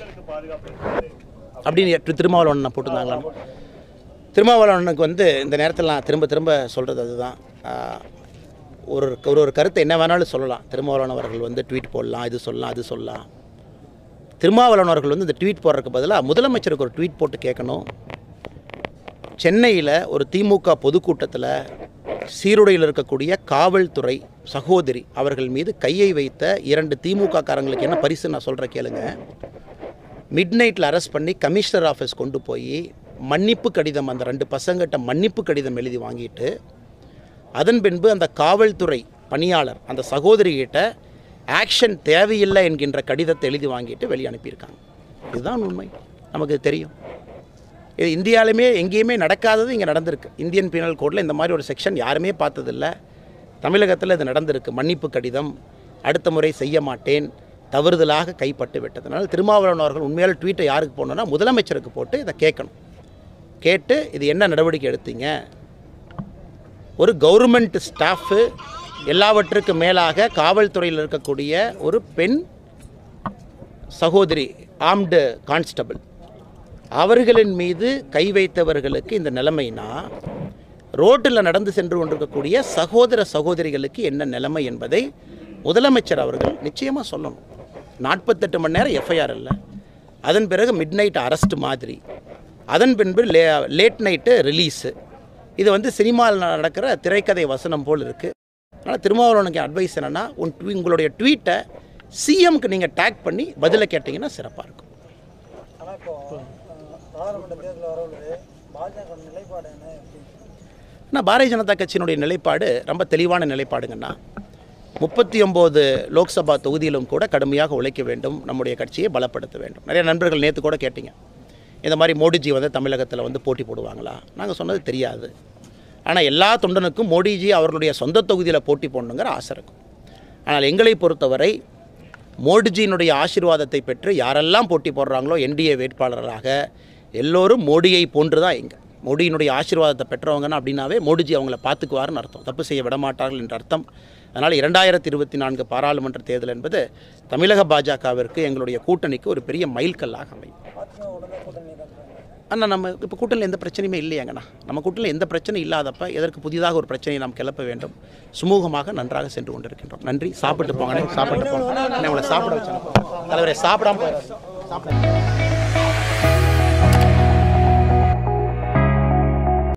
பெண்களுக்கு பாதுகாப்பு இருக்காது அப்படின்னு திரு- திருமாவளவன் போட்டிருந்தாங்களா திருமாவளவனுக்கு வந்து இந்த நேரத்தில் நான் திரும்ப திரும்ப சொல்கிறது அதுதான் ஆஹ், ஒரு ஒரு ஒரு கருத்தை என்ன வேணாலும் சொல்லலாம் திருமாவளவன் அவர்கள் வந்து ட்வீட் போடலாம் இது சொல்லலாம் அது சொல்லலாம் திருமாவளவன் அவர்கள் வந்து இந்த ட்வீட் போடுறதுக்கு பதிலாக முதலமைச்சருக்கு ஒரு ட்வீட் போட்டு கேட்கணும் சென்னையில் ஒரு திமுக பொதுக்கூட்டத்தில் சீருடையில் இருக்கக்கூடிய காவல்துறை சகோதரி அவர்கள் மீது கையை வைத்த இரண்டு திமுக காரங்களுக்கு என்ன பரிசு நான் சொல்கிற கேளுங்க மிட் நைட்டில் அரெஸ்ட் பண்ணி கமிஷனர் ஆஃபீஸ் கொண்டு போய் மன்னிப்பு கடிதம் அந்த ரெண்டு பசங்கிட்ட மன்னிப்பு கடிதம் எழுதி வாங்கிட்டு அதன் பின்பு அந்த காவல்துறை பணியாளர் அந்த சகோதரிகிட்ட ஆக்ஷன் தேவையில்லை என்கின்ற கடிதத்தை எழுதி வாங்கிட்டு வெளியே அனுப்பியிருக்காங்க இதுதான் உண்மை நமக்கு தெரியும் இது இந்தியாவிலுமே எங்கேயுமே நடக்காதது இங்கே நடந்திருக்கு இந்தியன் பீனல் கோடில் இந்த மாதிரி ஒரு செக்ஷன் யாருமே பார்த்ததில்ல தமிழகத்தில் இது நடந்திருக்கு மன்னிப்பு கடிதம் அடுத்த முறை செய்ய மாட்டேன் தவறுதலாக கைப்பட்டு விட்டதுனால திருமாவளவன் அவர்கள் உண்மையால் ட்வீட்டை யாருக்கு போடணும்னா முதலமைச்சருக்கு போட்டு இதை கேட்கணும் கேட்டு இது என்ன நடவடிக்கை எடுத்தீங்க ஒரு கவர்மெண்ட் ஸ்டாஃபு எல்லாவற்றுக்கு மேலாக காவல்துறையில் இருக்கக்கூடிய ஒரு பெண் சகோதரி ஆம்டு கான்ஸ்டபிள் அவர்களின் மீது கை வைத்தவர்களுக்கு இந்த நிலைமைனா ரோட்டில் நடந்து சென்று கொண்டிருக்கக்கூடிய சகோதர சகோதரிகளுக்கு என்ன நிலைமை என்பதை முதலமைச்சர் அவர்கள் நிச்சயமாக சொல்லணும் நாற்பத்தெட்டு மணி நேரம் எஃப்ஐஆர் இல்லை அதன் பிறகு மிட் நைட் அரெஸ்ட் மாதிரி அதன் பின்பு லே லேட் நைட்டு ரிலீஸு இது வந்து சினிமாவில் நடக்கிற திரைக்கதை வசனம் போல் இருக்குது அதனால் திருமாவளவனுக்கு அட்வைஸ் என்னென்னா உன் tweet- உங்களுடைய ட்வீட்டை சிஎம்க்கு நீங்கள் டேக் பண்ணி பதிலை கேட்டிங்கன்னா சிறப்பாக இருக்கும் ஆனால் இப்போ அஹ், நாடாளுமன்ற தேர்தல் வரவுள்ளது பாஜக நிலைப்பாடு என்ன எப்படி ஆனால் பாரதிய ஜனதா கட்சியினுடைய நிலைப்பாடு ரொம்ப தெளிவான நிலைப்பாடுங்கண்ணா முப்பத்தி ஒம்பது லோக்சபா தொகுதியிலும் கூட கடுமையாக உழைக்க வேண்டும் நம்முடைய கட்சியை பலப்படுத்த வேண்டும் நிறைய நண்பர்கள் நேற்று கூட கேட்டீங்க இந்த மாதிரி மோடிஜி வந்து தமிழகத்தில் வந்து போட்டி போடுவாங்களா நாங்கள் சொன்னது தெரியாது ஆனால் எல்லா தொண்டனுக்கும் மோடிஜி அவர்களுடைய சொந்த தொகுதியில் போட்டி போடணுங்கிற ஆசை இருக்கும் ஆனால் எங்களை பொறுத்தவரை மோடிஜியினுடைய ஆசீர்வாதத்தை பெற்று யாரெல்லாம் போட்டி போடுறாங்களோ என்டிஏ வேட்பாளராக எல்லோரும் மோடியை போன்று தான் இங்கே மோடியினுடைய ஆசீர்வாதத்தை பெற்றவங்கன்னா அப்படின்னாவே மோடிஜி அவங்கள பார்த்துக்குவாருன்னு அர்த்தம் தப்பு செய்ய விடமாட்டார்கள் என்ற அர்த்தம் அதனால் இரண்டாயிரத்தி இருபத்தி நான்கு பாராளுமன்ற தேர்தல் என்பது தமிழக பாஜகவிற்கு எங்களுடைய கூட்டணிக்கு ஒரு பெரிய மைல்கல்லாக அமையும் அதிமுக உடனே கூட்டணி இருக்கிறாங்க ஆனால் நம்ம இப்போ கூட்டணியில் எந்த பிரச்சனையுமே இல்லையாங்கண்ணா நம்ம கூட்டணியில் எந்த பிரச்சனை இல்லாதப்ப எதற்கு புதிதாக ஒரு பிரச்சனையை நாம் கிளப்ப வேண்டும் சுமூகமாக நன்றாக சென்று கொண்டிருக்கின்றோம் நன்றி சாப்பிட்டு போங்கண்ணே சாப்பிட்டு போங்க அண்ணே, உங்களை சாப்பிட வச்சு தலைவரை சாப்பிடாம போயிடாதீங்க. சாப்பிட